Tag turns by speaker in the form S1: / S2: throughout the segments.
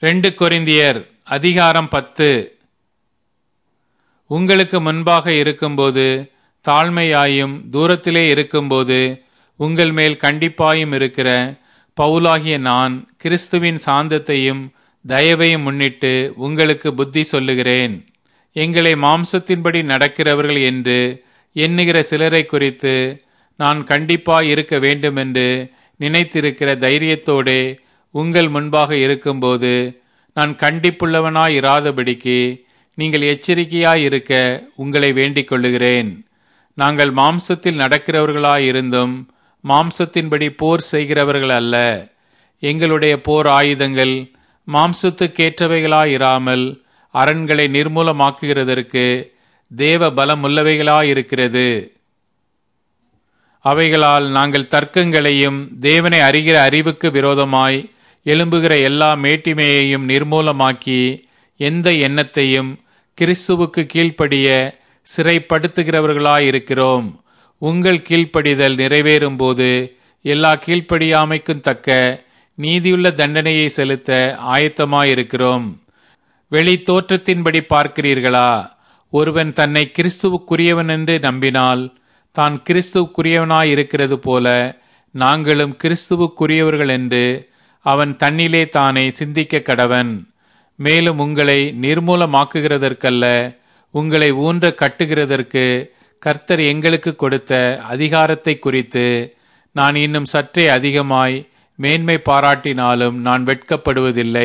S1: ரெண்டு கொரிந்தியர் அதிகாரம் பத்து உங்களுக்கு முன்பாக இருக்கும்போது தாழ்மையாயும் தூரத்திலே இருக்கும்போது உங்கள் மேல் கண்டிப்பாயும் இருக்கிற பவுலாகிய நான் கிறிஸ்துவின் சாந்தத்தையும் தயவையும் முன்னிட்டு உங்களுக்கு புத்தி சொல்லுகிறேன் எங்களை மாம்சத்தின்படி நடக்கிறவர்கள் என்று எண்ணுகிற சிலரை குறித்து நான் கண்டிப்பாய் இருக்க வேண்டுமென்று நினைத்திருக்கிற தைரியத்தோடே உங்கள் முன்பாக இருக்கும்போது நான் கண்டிப்புள்ளவனாய் இராதபடிக்கு நீங்கள் எச்சரிக்கையாய் இருக்க உங்களை வேண்டிக் கொள்ளுகிறேன் நாங்கள் மாம்சத்தில் நடக்கிறவர்களாயிருந்தும் மாம்சத்தின்படி போர் செய்கிறவர்கள் அல்ல எங்களுடைய போர் ஆயுதங்கள் மாம்சத்துக்கேற்றவைகளாயிராமல் அரண்களை நிர்மூலமாக்குகிறதற்கு தேவ பலமுள்ளவைகளாயிருக்கிறது அவைகளால் நாங்கள் தர்க்கங்களையும் தேவனை அறிகிற அறிவுக்கு விரோதமாய் எழும்புகிற எல்லா மேட்டிமையையும் நிர்மூலமாக்கி எந்த எண்ணத்தையும் கிறிஸ்துவுக்கு கீழ்ப்படிய சிறைப்படுத்துகிறவர்களாயிருக்கிறோம் உங்கள் கீழ்ப்படிதல் நிறைவேறும் போது எல்லா கீழ்ப்படியாமைக்கும் தக்க நீதியுள்ள தண்டனையை செலுத்த ஆயத்தமாயிருக்கிறோம் வெளி தோற்றத்தின்படி பார்க்கிறீர்களா ஒருவன் தன்னை கிறிஸ்துவுக்குரியவன் என்று நம்பினால் தான் கிறிஸ்துவுக்குரியவனாயிருக்கிறது போல நாங்களும் கிறிஸ்துவுக்குரியவர்கள் என்று அவன் தன்னிலே தானே சிந்திக்க கடவன் மேலும் உங்களை நிர்மூலமாக்குகிறதற்கல்ல உங்களை ஊன்ற கட்டுகிறதற்கு கர்த்தர் எங்களுக்கு கொடுத்த அதிகாரத்தை குறித்து நான் இன்னும் சற்றே அதிகமாய் மேன்மை பாராட்டினாலும் நான் வெட்கப்படுவதில்லை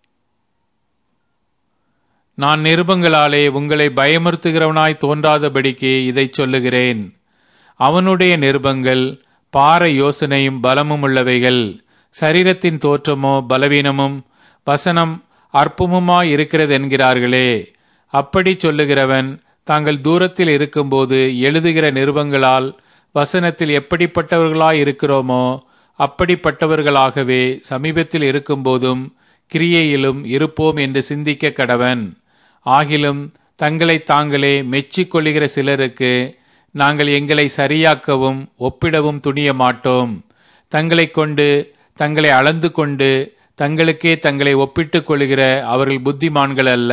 S1: நான் நிருபங்களாலே உங்களை பயமுறுத்துகிறவனாய் தோன்றாதபடிக்கு இதை சொல்லுகிறேன் அவனுடைய நிருபங்கள் பார யோசனையும் பலமும் உள்ளவைகள் சரீரத்தின் தோற்றமோ பலவீனமும் வசனம் அற்பமுமாய் இருக்கிறது என்கிறார்களே அப்படி சொல்லுகிறவன் தாங்கள் தூரத்தில் இருக்கும்போது எழுதுகிற நிருபங்களால் வசனத்தில் எப்படிப்பட்டவர்களாய் இருக்கிறோமோ அப்படிப்பட்டவர்களாகவே சமீபத்தில் இருக்கும்போதும் கிரியையிலும் இருப்போம் என்று சிந்திக்க கடவன் ஆகிலும் தங்களை தாங்களே மெச்சிக் கொள்ளுகிற சிலருக்கு நாங்கள் எங்களை சரியாக்கவும் ஒப்பிடவும் துணிய மாட்டோம் தங்களை கொண்டு தங்களை அளந்து கொண்டு தங்களுக்கே தங்களை ஒப்பிட்டுக் கொள்கிற அவர்கள் புத்திமான்கள் அல்ல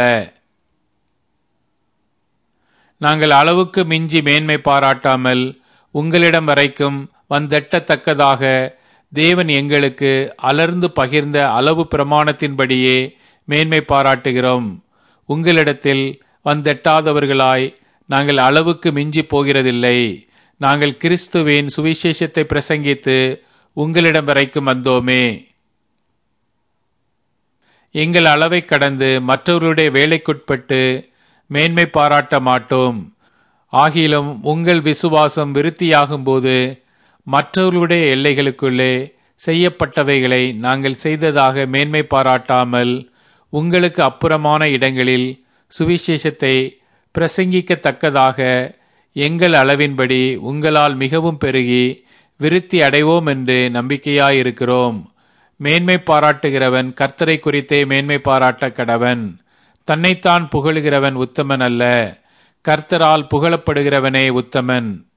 S1: நாங்கள் அளவுக்கு மிஞ்சி மேன்மை பாராட்டாமல் உங்களிடம் வரைக்கும் வந்தெட்டத்தக்கதாக தேவன் எங்களுக்கு அலர்ந்து பகிர்ந்த அளவு பிரமாணத்தின்படியே மேன்மை பாராட்டுகிறோம் உங்களிடத்தில் வந்தெட்டாதவர்களாய் நாங்கள் அளவுக்கு மிஞ்சி போகிறதில்லை நாங்கள் கிறிஸ்துவின் சுவிசேஷத்தை பிரசங்கித்து உங்களிடம் வரைக்கும் வந்தோமே எங்கள் அளவை கடந்து மற்றவர்களுடைய வேலைக்குட்பட்டு மேன்மை பாராட்ட மாட்டோம் ஆகிலும் உங்கள் விசுவாசம் விருத்தியாகும் போது மற்றவர்களுடைய எல்லைகளுக்குள்ளே செய்யப்பட்டவைகளை நாங்கள் செய்ததாக மேன்மை பாராட்டாமல் உங்களுக்கு அப்புறமான இடங்களில் சுவிசேஷத்தை பிரசங்கிக்கத்தக்கதாக எங்கள் அளவின்படி உங்களால் மிகவும் பெருகி விருத்தி அடைவோம் என்று நம்பிக்கையாயிருக்கிறோம் மேன்மை பாராட்டுகிறவன் கர்த்தரை குறித்தே மேன்மை பாராட்ட கடவன் தன்னைத்தான் புகழுகிறவன் உத்தமன் அல்ல கர்த்தரால் புகழப்படுகிறவனே உத்தமன்